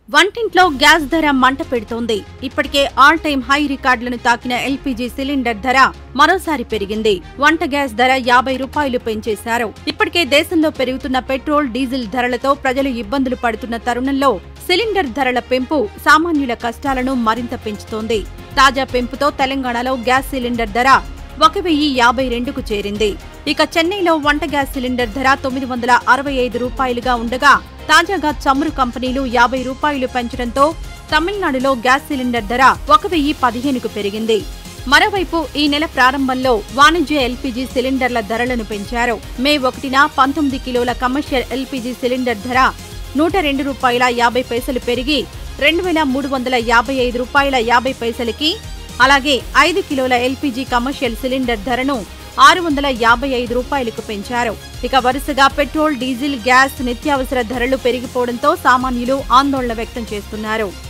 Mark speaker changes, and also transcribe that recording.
Speaker 1: వంటింట్లో గ్యాస్ ధర మంట పెడుతోంది ఇప్పటికే ఆల్ టైమ్ హై రికార్డులను తాకిన ఎల్పీజీ సిలిండర్ ధర మరోసారి పెరిగింది వంట గ్యాస్ ధర యాభై రూపాయలు పెంచేశారు ఇప్పటికే దేశంలో పెరుగుతున్న పెట్రోల్ డీజిల్ ధరలతో ప్రజలు ఇబ్బందులు పడుతున్న తరుణంలో సిలిండర్ ధరల పెంపు సామాన్యుల కష్టాలను మరింత పెంచుతోంది తాజా పెంపుతో తెలంగాణలో గ్యాస్ సిలిండర్ ధర ఒక వెయ్యి యాభై రెండుకు చేరింది ఇక చెన్నైలో వంట గ్యాస్ సిలిండర్ ధర తొమ్మిది వందల అరవై ఐదు రూపాయలుగా ఉండగా తాజాగా చమురు కంపెనీలు యాభై రూపాయలు పెంచడంతో తమిళనాడులో గ్యాస్ సిలిండర్ ధర ఒక వెయ్యి పదిహేనుకు పెరిగింది మరోవైపు ఈ నెల ప్రారంభంలో వాణిజ్య ఎల్పీజీ సిలిండర్ల ధరలను పెంచారు మే ఒకటిన పంతొమ్మిది కిలోల కమర్షియల్ ఎల్పీజీ సిలిండర్ ధర నూట రెండు రూపాయల యాభై పైసలు పెరిగి రెండు వేల మూడు వందల యాభై ఐదు రూపాయల యాభై పైసలకి అలాగే ఐదు కిలోల ఎల్పీజీ కమర్షియల్ సిలిండర్ ధరను ఆరు వందల యాభై ఐదు రూపాయలకు పెంచారు ఇక వరుసగా పెట్రోల్ డీజిల్ గ్యాస్ నిత్యావసర ధరలు పెరిగిపోవడంతో సామాన్యులు ఆందోళన వ్యక్తం చేస్తున్నారు